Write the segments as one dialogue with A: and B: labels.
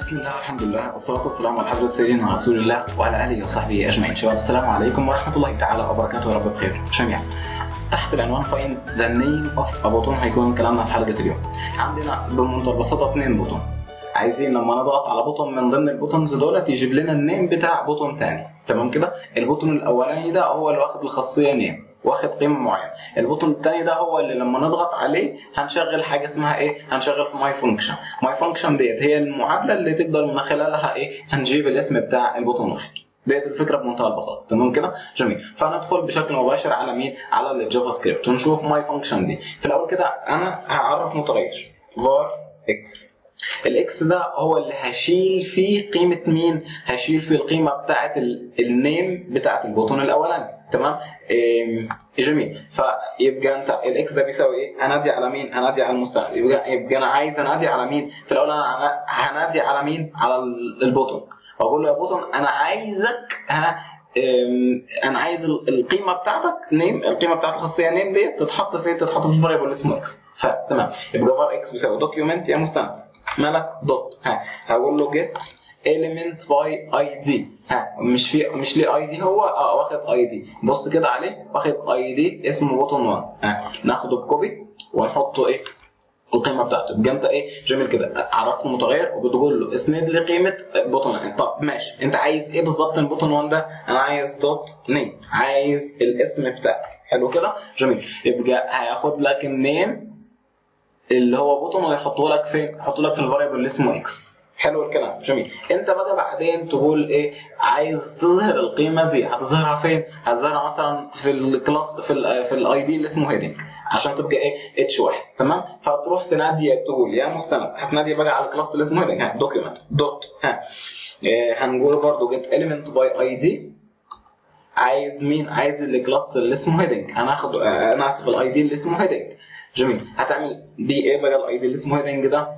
A: بسم الله والحمد لله والصلاة والسلام على حضرة سيدنا رسول الله وعلى آله وصحبه أجمعين شباب السلام عليكم ورحمة الله تعالى وبركاته يا رب بخير جميعا تحت العنوان فاين ذا نيم اوف ا بوتون هيكون كلامنا في حلقة اليوم عندنا بمنتهى البساطة اثنين بوتون عايزين لما نضغط على بوتون من ضمن البوتونز دولت يجيب لنا النيم بتاع بوتون تاني تمام كده البوتون الاولاني ده هو اللي واخد الخاصيه نيم واخد قيمه معينه البوتون الثاني ده هو اللي لما نضغط عليه هنشغل حاجه اسمها ايه هنشغل في ماي فانكشن ماي فانكشن ديت هي المعادله اللي تقدر من خلالها ايه هنجيب الاسم بتاع البوتون واحد ديت الفكره بمنتهى البساطه تمام كده جميل فندخل بشكل مباشر على مين على الجافا سكريبت ونشوف ماي فانكشن دي في الاول كده انا هعرف متغير var x الاكس ده هو اللي هشيل فيه قيمه مين هشيل فيه القيمه بتاعه النيم بتاعه البوتون الاولاني تمام إيه جميل فيبقى انت الاكس ده بيساوي ايه هنادي على مين هنادي على المستقبل يبقى, يبقى انا عايز انادي على مين في الاول انا هنادي على مين على البوتون واقول له يا بوتون انا عايزك ها انا عايز القيمه بتاعتك نيم القيمه بتاعت الخاصيه نيم دي تتحط فين تتحط في الفاريبل اسمه اكس فتمام يبقى فار اكس بيساوي دوكيومنت يا مستند مالك دوت ها هقول له جيت element by id ها مش في مش ليه اي دي هو اه واخد اي دي بص كده عليه واخد اي دي اسمه بوتون 1 ها ناخده بكوبي ونحطه ايه القيمه بتاعته يبقى انت ايه جميل كده عرفت المتغير وبتقول له اسند لي قيمه بوتون 1 طب ماشي انت عايز ايه بالظبط البوتون 1 ده انا عايز دوت نيم عايز الاسم بتاعك حلو كده جميل يبقى هياخد لك النيم اللي هو بوتون ويحطه لك فين يحطه لك في الفاريبل اللي اسمه اكس حلو الكلام جميل انت بقى بعدين تقول ايه عايز تظهر القيمه دي هتظهرها فين هتظهرها مثلا في الكلاس في ال في الاي دي اللي اسمه هيدنج عشان تبقى ايه اتش واحد تمام فتروح تنادي تقول يا مستند هتنادي بقى على الكلاس اللي اسمه هيدنج ها دوكيومنت دوت ها إيه هنقول برضو جيت element باي اي دي عايز مين عايز الكلاس اللي اسمه هيدنج هناخد انا اسف الاي دي اللي اسمه هيدنج جميل هتعمل بيه ايه بقى الاي دي اللي اسمه هيدنج ده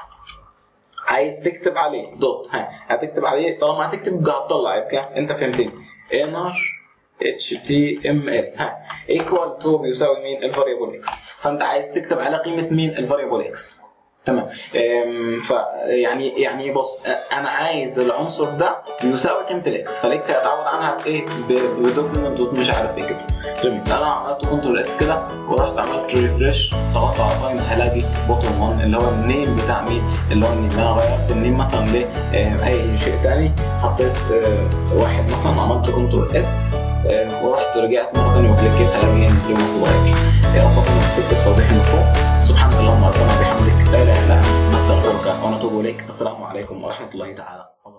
A: عايز تكتب عليه دوت ها هتكتب عليه طالما هتكتب هتطلع يبقى انت فهمتني انر اتش تي ام ال ها ايكوال تو بيساوي مين الفاريبل اكس فانت عايز تكتب على قيمه مين الفاريبل اكس تمام ف يعني يعني بص انا عايز العنصر ده يساوي قيمه الاكس فالاكس هيتعوض عنها بايه بدوكيمنت دوت مش عارف ايه كده جميل انا عملت كنترول اس كده ورحت عملت ريفرش ضغطت على فاين هلاقي بوتون 1 اللي هو النيم بتاع مين اللي هو النيم انا غيرت النيم مثلا لاي شيء تاني حطيت واحد مثلا عملت كنترول اس ورحت رجعت مره ثانيه وكليكيت هلاقي ان اليوم متغير يا رب اكون فكرت التوضيح من فوق سبحانك اللهم ربنا بحمدك لا اله الا انت نستغفرك ونتوب اليك السلام عليكم ورحمه الله تعالى